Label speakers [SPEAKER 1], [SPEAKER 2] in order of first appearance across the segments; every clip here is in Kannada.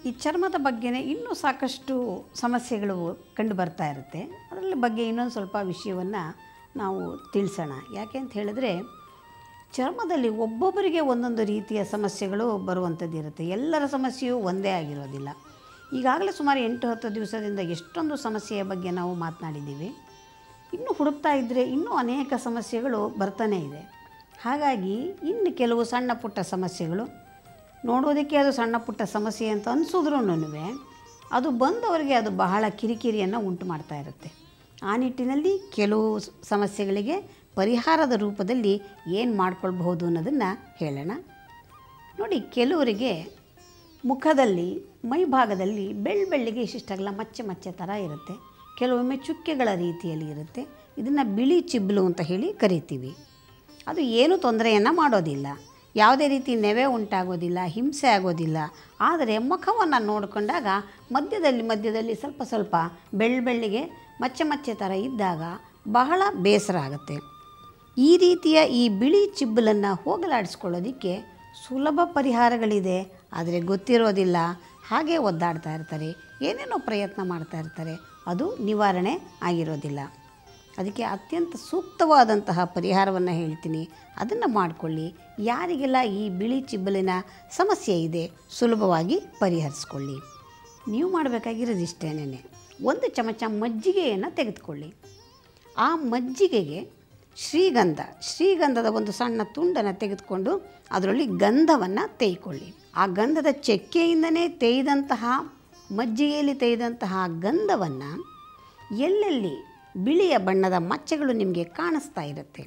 [SPEAKER 1] ಈ ಚರ್ಮದ ಬಗ್ಗೆನೇ ಇನ್ನೂ ಸಾಕಷ್ಟು ಸಮಸ್ಯೆಗಳು ಕಂಡು ಬರ್ತಾ ಇರುತ್ತೆ ಅದರ ಬಗ್ಗೆ ಇನ್ನೊಂದು ಸ್ವಲ್ಪ ವಿಷಯವನ್ನು ನಾವು ತಿಳಿಸೋಣ ಯಾಕೆ ಅಂತ ಹೇಳಿದ್ರೆ ಚರ್ಮದಲ್ಲಿ ಒಬ್ಬೊಬ್ಬರಿಗೆ ಒಂದೊಂದು ರೀತಿಯ ಸಮಸ್ಯೆಗಳು ಬರುವಂಥದ್ದು ಇರುತ್ತೆ ಎಲ್ಲರ ಸಮಸ್ಯೆಯೂ ಒಂದೇ ಆಗಿರೋದಿಲ್ಲ ಈಗಾಗಲೇ ಸುಮಾರು ಎಂಟು ಹತ್ತು ದಿವಸದಿಂದ ಎಷ್ಟೊಂದು ಸಮಸ್ಯೆಯ ಬಗ್ಗೆ ನಾವು ಮಾತನಾಡಿದ್ದೀವಿ ಇನ್ನು ಹುಡುಕ್ತಾ ಇದ್ದರೆ ಇನ್ನೂ ಅನೇಕ ಸಮಸ್ಯೆಗಳು ಬರ್ತಾನೇ ಇದೆ ಹಾಗಾಗಿ ಇನ್ನು ಕೆಲವು ಸಣ್ಣ ಪುಟ್ಟ ಸಮಸ್ಯೆಗಳು ನೋಡೋದಕ್ಕೆ ಅದು ಸಣ್ಣ ಪುಟ್ಟ ಸಮಸ್ಯೆ ಅಂತ ಅನಿಸಿದ್ರೂ ಅದು ಬಂದವರಿಗೆ ಅದು ಬಹಳ ಕಿರಿಕಿರಿಯನ್ನು ಉಂಟು ಮಾಡ್ತಾ ಇರುತ್ತೆ ಆ ನಿಟ್ಟಿನಲ್ಲಿ ಕೆಲವು ಸ್- ಸಮಸ್ಯೆಗಳಿಗೆ ಪರಿಹಾರದ ರೂಪದಲ್ಲಿ ಏನು ಮಾಡ್ಕೊಳ್ಬಹುದು ಅನ್ನೋದನ್ನು ಹೇಳೋಣ ನೋಡಿ ಕೆಲವರಿಗೆ ಮುಖದಲ್ಲಿ ಮೈ ಭಾಗದಲ್ಲಿ ಬೆಳ್ಳ ಬೆಳ್ಳಿಗೆ ಇಷ್ಟಿಷ್ಟಾಗಲ್ಲ ಮಚ್ಚೆ ಮಚ್ಚೆ ಥರ ಇರುತ್ತೆ ಕೆಲವೊಮ್ಮೆ ಚುಕ್ಕೆಗಳ ರೀತಿಯಲ್ಲಿ ಇರುತ್ತೆ ಇದನ್ನು ಬಿಳಿ ಚಿಬ್ಲು ಅಂತ ಹೇಳಿ ಕರಿತೀವಿ ಅದು ಏನೂ ತೊಂದರೆಯನ್ನು ಮಾಡೋದಿಲ್ಲ ಯಾವುದೇ ರೀತಿ ನೆವೆ ಉಂಟಾಗೋದಿಲ್ಲ ಹಿಂಸೆ ಆಗೋದಿಲ್ಲ ಆದರೆ ಮುಖವನ್ನು ನೋಡಿಕೊಂಡಾಗ ಮಧ್ಯದಲ್ಲಿ ಮಧ್ಯದಲ್ಲಿ ಸ್ವಲ್ಪ ಸ್ವಲ್ಪ ಬೆಳ್ಳ ಬೆಳ್ಳಿಗೆ ಮಚ್ಚೆ ಮಚ್ಚೆ ಥರ ಇದ್ದಾಗ ಬಹಳ ಬೇಸರ ಆಗುತ್ತೆ ಈ ರೀತಿಯ ಈ ಬಿಳಿ ಚಿಬ್ಬಲನ್ನು ಹೋಗಲಾಡಿಸ್ಕೊಳ್ಳೋದಕ್ಕೆ ಸುಲಭ ಪರಿಹಾರಗಳಿದೆ ಆದರೆ ಗೊತ್ತಿರೋದಿಲ್ಲ ಹಾಗೆ ಒದ್ದಾಡ್ತಾ ಇರ್ತಾರೆ ಏನೇನೋ ಪ್ರಯತ್ನ ಮಾಡ್ತಾ ಇರ್ತಾರೆ ಅದು ನಿವಾರಣೆ ಆಗಿರೋದಿಲ್ಲ ಅದಕ್ಕೆ ಅತ್ಯಂತ ಸೂಕ್ತವಾದಂತಹ ಪರಿಹಾರವನ್ನು ಹೇಳ್ತೀನಿ ಅದನ್ನು ಮಾಡಿಕೊಳ್ಳಿ ಯಾರಿಗೆಲ್ಲ ಈ ಬಿಳಿ ಚಿಬ್ಬಲಿನ ಸಮಸ್ಯೆ ಇದೆ ಸುಲಭವಾಗಿ ಪರಿಹರಿಸ್ಕೊಳ್ಳಿ ನೀವು ಮಾಡಬೇಕಾಗಿರೋದು ಇಷ್ಟೇನೆ ಒಂದು ಚಮಚ ಮಜ್ಜಿಗೆಯನ್ನು ತೆಗೆದುಕೊಳ್ಳಿ ಆ ಮಜ್ಜಿಗೆಗೆ ಶ್ರೀಗಂಧ ಶ್ರೀಗಂಧದ ಒಂದು ಸಣ್ಣ ತುಂಡನ್ನು ತೆಗೆದುಕೊಂಡು ಅದರಲ್ಲಿ ಗಂಧವನ್ನು ತೇಯ್ಕೊಳ್ಳಿ ಆ ಗಂಧದ ಚಕ್ಕೆಯಿಂದನೇ ತೇಯ್ದಂತಹ ಮಜ್ಜಿಗೆಯಲ್ಲಿ ತೇಯ್ದಂತಹ ಗಂಧವನ್ನು ಎಲ್ಲೆಲ್ಲಿ ಬಿಳಿಯ ಬಣ್ಣದ ಮಚ್ಚೆಗಳು ನಿಮಗೆ ಕಾಣಿಸ್ತಾ ಇರುತ್ತೆ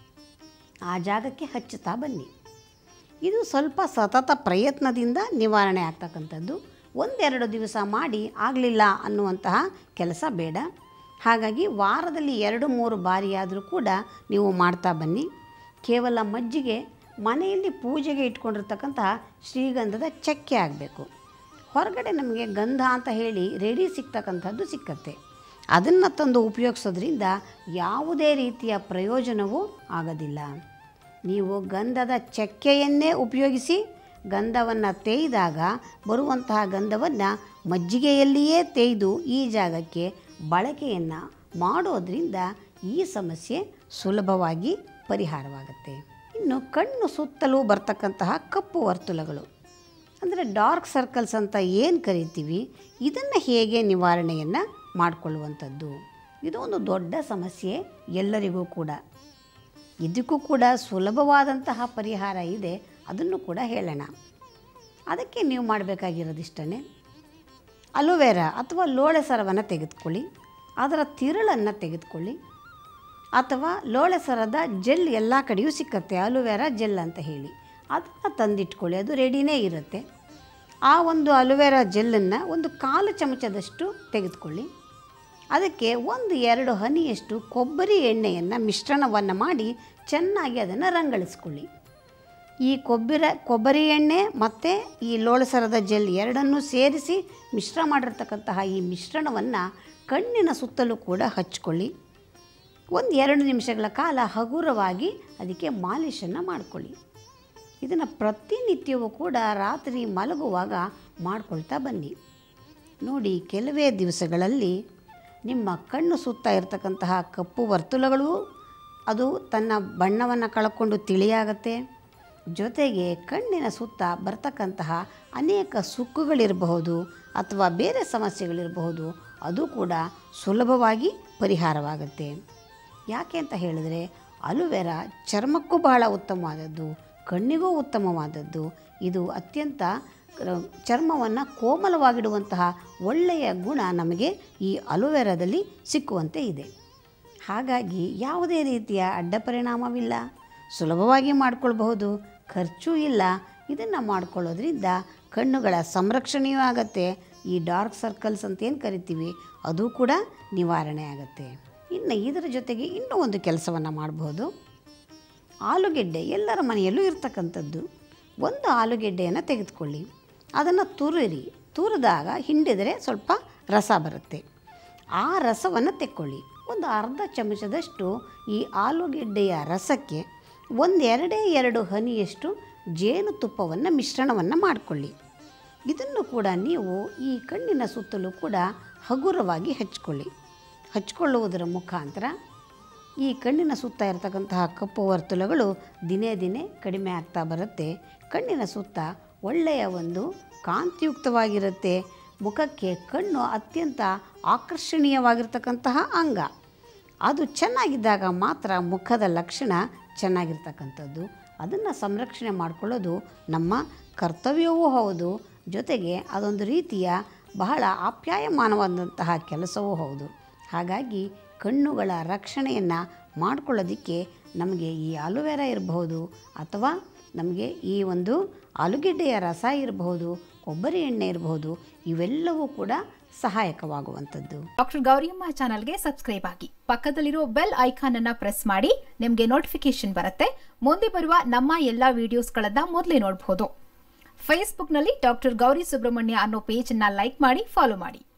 [SPEAKER 1] ಆ ಜಾಗಕ್ಕೆ ಹಚ್ಚುತ್ತಾ ಬನ್ನಿ ಇದು ಸ್ವಲ್ಪ ಸತತ ಪ್ರಯತ್ನದಿಂದ ನಿವಾರಣೆ ಆಗ್ತಕ್ಕಂಥದ್ದು ಒಂದೆರಡು ದಿವಸ ಮಾಡಿ ಆಗಲಿಲ್ಲ ಅನ್ನುವಂತಹ ಕೆಲಸ ಬೇಡ ಹಾಗಾಗಿ ವಾರದಲ್ಲಿ ಎರಡು ಮೂರು ಬಾರಿಯಾದರೂ ಕೂಡ ನೀವು ಮಾಡ್ತಾ ಬನ್ನಿ ಕೇವಲ ಮಜ್ಜಿಗೆ ಮನೆಯಲ್ಲಿ ಪೂಜೆಗೆ ಇಟ್ಕೊಂಡಿರ್ತಕ್ಕಂತಹ ಶ್ರೀಗಂಧದ ಚಕ್ಕೆ ಆಗಬೇಕು ಹೊರಗಡೆ ನಮಗೆ ಗಂಧ ಅಂತ ಹೇಳಿ ರೆಡಿ ಸಿಗ್ತಕ್ಕಂಥದ್ದು ಸಿಕ್ಕತ್ತೆ ಅದನ್ನು ತಂದು ಉಪಯೋಗಿಸೋದ್ರಿಂದ ಯಾವುದೇ ರೀತಿಯ ಪ್ರಯೋಜನವೂ ಆಗೋದಿಲ್ಲ ನೀವು ಗಂಧದ ಚಕ್ಕೆಯನ್ನೇ ಉಪಯೋಗಿಸಿ ಗಂಧವನ್ನು ತೇಯ್ದಾಗ ಬರುವಂತಹ ಗಂಧವನ್ನು ಮಜ್ಜಿಗೆಯಲ್ಲಿಯೇ ತೇಯ್ದು ಈ ಜಾಗಕ್ಕೆ ಬಳಕೆಯನ್ನು ಮಾಡೋದ್ರಿಂದ ಈ ಸಮಸ್ಯೆ ಸುಲಭವಾಗಿ ಪರಿಹಾರವಾಗುತ್ತೆ ಇನ್ನು ಕಣ್ಣು ಸುತ್ತಲೂ ಬರ್ತಕ್ಕಂತಹ ಕಪ್ಪು ವರ್ತುಲಗಳು ಅಂದರೆ ಡಾರ್ಕ್ ಸರ್ಕಲ್ಸ್ ಅಂತ ಏನು ಕರಿತೀವಿ ಇದನ್ನು ಹೇಗೆ ನಿವಾರಣೆಯನ್ನು ಮಾಡಿಕೊಳ್ಳುವಂಥದ್ದು ಇದು ಒಂದು ದೊಡ್ಡ ಸಮಸ್ಯೆ ಎಲ್ಲರಿಗೂ ಕೂಡ ಇದಕ್ಕೂ ಕೂಡ ಸುಲಭವಾದಂತಹ ಪರಿಹಾರ ಇದೆ ಅದನ್ನು ಕೂಡ ಹೇಳೋಣ ಅದಕ್ಕೆ ನೀವು ಮಾಡಬೇಕಾಗಿರೋದಿಷ್ಟೇ ಅಲೋವೆರಾ ಅಥವಾ ಲೋಳೆ ಸರವನ್ನು ತೆಗೆದುಕೊಳ್ಳಿ ಅದರ ತಿರುಳನ್ನು ತೆಗೆದುಕೊಳ್ಳಿ ಅಥವಾ ಲೋಳೆ ಸರದ ಜೆಲ್ ಎಲ್ಲ ಕಡೆಯೂ ಸಿಕ್ಕತ್ತೆ ಅಲೋವೆರಾ ಜೆಲ್ ಅಂತ ಹೇಳಿ ಅದನ್ನು ತಂದಿಟ್ಕೊಳ್ಳಿ ಅದು ರೆಡಿನೇ ಇರುತ್ತೆ ಆ ಒಂದು ಅಲೋವೆರಾ ಜೆಲ್ಲನ್ನು ಒಂದು ಕಾಲು ಚಮಚದಷ್ಟು ತೆಗೆದುಕೊಳ್ಳಿ ಅದಕ್ಕೆ ಒಂದು ಎರಡು ಹನಿಯಷ್ಟು ಕೊಬ್ಬರಿ ಎಣ್ಣೆಯನ್ನು ಮಿಶ್ರಣವನ್ನು ಮಾಡಿ ಚೆನ್ನಾಗಿ ಅದನ್ನು ರಂಗಳಿಸ್ಕೊಳ್ಳಿ ಈ ಕೊಬ್ಬರ ಕೊಬ್ಬರಿ ಎಣ್ಣೆ ಮತ್ತು ಈ ಲೋಳಸರದ ಜೆಲ್ ಎರಡನ್ನೂ ಸೇರಿಸಿ ಮಿಶ್ರ ಮಾಡಿರ್ತಕ್ಕಂತಹ ಈ ಮಿಶ್ರಣವನ್ನು ಕಣ್ಣಿನ ಸುತ್ತಲೂ ಕೂಡ ಹಚ್ಕೊಳ್ಳಿ ಒಂದು ಎರಡು ನಿಮಿಷಗಳ ಕಾಲ ಹಗುರವಾಗಿ ಅದಕ್ಕೆ ಮಾಲಿಷನ್ನು ಮಾಡಿಕೊಳ್ಳಿ ಇದನ್ನು ಪ್ರತಿನಿತ್ಯವೂ ಕೂಡ ರಾತ್ರಿ ಮಲಗುವಾಗ ಮಾಡ್ಕೊಳ್ತಾ ಬನ್ನಿ ನೋಡಿ ಕೆಲವೇ ದಿವಸಗಳಲ್ಲಿ ನಿಮ್ಮ ಕಣ್ಣು ಸುತ್ತ ಇರತಕ್ಕಂತಹ ಕಪ್ಪು ವರ್ತುಲಗಳು ಅದು ತನ್ನ ಬಣ್ಣವನ್ನು ಕಳ್ಕೊಂಡು ತಿಳಿಯಾಗತ್ತೆ ಜೊತೆಗೆ ಕಣ್ಣಿನ ಸುತ್ತ ಬರ್ತಕ್ಕಂತಹ ಅನೇಕ ಸುಕ್ಕುಗಳಿರಬಹುದು ಅಥವಾ ಬೇರೆ ಸಮಸ್ಯೆಗಳಿರಬಹುದು ಅದು ಕೂಡ ಸುಲಭವಾಗಿ ಪರಿಹಾರವಾಗುತ್ತೆ ಯಾಕೆ ಅಂತ ಹೇಳಿದ್ರೆ ಅಲುವೆರಾ ಚರ್ಮಕ್ಕೂ ಬಹಳ ಉತ್ತಮವಾದದ್ದು ಕಣ್ಣಿಗೂ ಉತ್ತಮವಾದದ್ದು ಇದು ಅತ್ಯಂತ ಚರ್ಮವನ್ನು ಕೋಮಲವಾಗಿಡುವಂತಹ ಒಳ್ಳೆಯ ಗುಣ ನಮಗೆ ಈ ಅಲೋವೆರಾದಲ್ಲಿ ಸಿಕ್ಕುವಂತೆ ಇದೆ ಹಾಗಾಗಿ ಯಾವುದೇ ರೀತಿಯ ಅಡ್ಡ ಪರಿಣಾಮವಿಲ್ಲ ಸುಲಭವಾಗಿ ಮಾಡಿಕೊಳ್ಬಹುದು ಖರ್ಚೂ ಇಲ್ಲ ಇದನ್ನು ಮಾಡ್ಕೊಳ್ಳೋದ್ರಿಂದ ಕಣ್ಣುಗಳ ಸಂರಕ್ಷಣೆಯೂ ಆಗುತ್ತೆ ಈ ಡಾರ್ಕ್ ಸರ್ಕಲ್ಸ್ ಅಂತ ಏನು ಕರಿತೀವಿ ಅದು ಕೂಡ ನಿವಾರಣೆ ಆಗುತ್ತೆ ಇನ್ನು ಇದರ ಜೊತೆಗೆ ಇನ್ನೂ ಒಂದು ಕೆಲಸವನ್ನು ಮಾಡಬಹುದು ಆಲೂಗೆಡ್ಡೆ ಎಲ್ಲರ ಮನೆಯಲ್ಲೂ ಇರ್ತಕ್ಕಂಥದ್ದು ಒಂದು ಆಲೂಗೆಡ್ಡೆಯನ್ನು ತೆಗೆದುಕೊಳ್ಳಿ ಅದನ್ನು ತುರಿರಿ ತುರಿದಾಗ ಹಿಂಡಿದರೆ ಸ್ವಲ್ಪ ರಸ ಬರುತ್ತೆ ಆ ರಸವನ್ನು ತೆಕ್ಕೊಳ್ಳಿ ಒಂದು ಅರ್ಧ ಚಮಚದಷ್ಟು ಈ ಆಲೂಗೆಡ್ಡೆಯ ರಸಕ್ಕೆ ಒಂದೆರಡೇ ಎರಡು ಹನಿಯಷ್ಟು ಜೇನುತುಪ್ಪವನ್ನು ಮಿಶ್ರಣವನ್ನು ಮಾಡಿಕೊಳ್ಳಿ ಇದನ್ನು ಕೂಡ ನೀವು ಈ ಕಣ್ಣಿನ ಸುತ್ತಲೂ ಕೂಡ ಹಗುರವಾಗಿ ಹಚ್ಕೊಳ್ಳಿ ಹಚ್ಕೊಳ್ಳುವುದರ ಮುಖಾಂತರ ಈ ಕಣ್ಣಿನ ಸುತ್ತ ಇರತಕ್ಕಂತಹ ಕಪ್ಪು ವರ್ತುಲಗಳು ದಿನೇ ದಿನೇ ಕಡಿಮೆ ಆಗ್ತಾ ಬರುತ್ತೆ ಕಣ್ಣಿನ ಸುತ್ತ ಒಳ್ಳೆಯ ಒಂದು ಕಾಂತಿಯುಕ್ತವಾಗಿರುತ್ತೆ ಮುಖಕ್ಕೆ ಕಣ್ಣು ಅತ್ಯಂತ ಆಕರ್ಷಣೀಯವಾಗಿರ್ತಕ್ಕಂತಹ ಅಂಗ ಅದು ಚೆನ್ನಾಗಿದ್ದಾಗ ಮಾತ್ರ ಮುಖದ ಲಕ್ಷಣ ಚೆನ್ನಾಗಿರ್ತಕ್ಕಂಥದ್ದು ಅದನ್ನು ಸಂರಕ್ಷಣೆ ಮಾಡಿಕೊಳ್ಳೋದು ನಮ್ಮ ಕರ್ತವ್ಯವೂ ಹೌದು ಜೊತೆಗೆ ಅದೊಂದು ರೀತಿಯ ಬಹಳ ಆಪ್ಯಾಯಮಾನವಾದಂತಹ ಕೆಲಸವೂ ಹೌದು ಹಾಗಾಗಿ ಕಣ್ಣುಗಳ ರಕ್ಷಣೆಯನ್ನು ಮಾಡಿಕೊಳ್ಳೋದಕ್ಕೆ ನಮಗೆ ಈ ಆಲುವೆರಾ ಇರಬಹುದು ಅಥವಾ ನಮಗೆ ಈ ಒಂದು ಆಲೂಗೆಡ್ಡೆಯ ರಸ ಇರಬಹುದು ಕೊಬ್ಬರಿ ಎಣ್ಣೆ ಇರಬಹುದು ಇವೆಲ್ಲವೂ ಕೂಡ ಸಹಾಯಕವಾಗುವಂಥದ್ದು
[SPEAKER 2] ಡಾಕ್ಟರ್ ಗೌರಿಯಮ್ಮ ಚಾನಲ್ಗೆ ಸಬ್ಸ್ಕ್ರೈಬ್ ಆಗಿ ಪಕ್ಕದಲ್ಲಿರೋ ಬೆಲ್ ಐಕಾನ್ ಅನ್ನ ಪ್ರೆಸ್ ಮಾಡಿ ನಿಮಗೆ ನೋಟಿಫಿಕೇಶನ್ ಬರುತ್ತೆ ಮುಂದೆ ಬರುವ ನಮ್ಮ ಎಲ್ಲಾ ವಿಡಿಯೋಸ್ಗಳನ್ನ ಮೊದಲೇ ನೋಡಬಹುದು ಫೇಸ್ಬುಕ್ನಲ್ಲಿ ಡಾಕ್ಟರ್ ಗೌರಿ ಸುಬ್ರಹ್ಮಣ್ಯ ಅನ್ನೋ ಪೇಜ್ ಅನ್ನ ಲೈಕ್ ಮಾಡಿ ಫಾಲೋ ಮಾಡಿ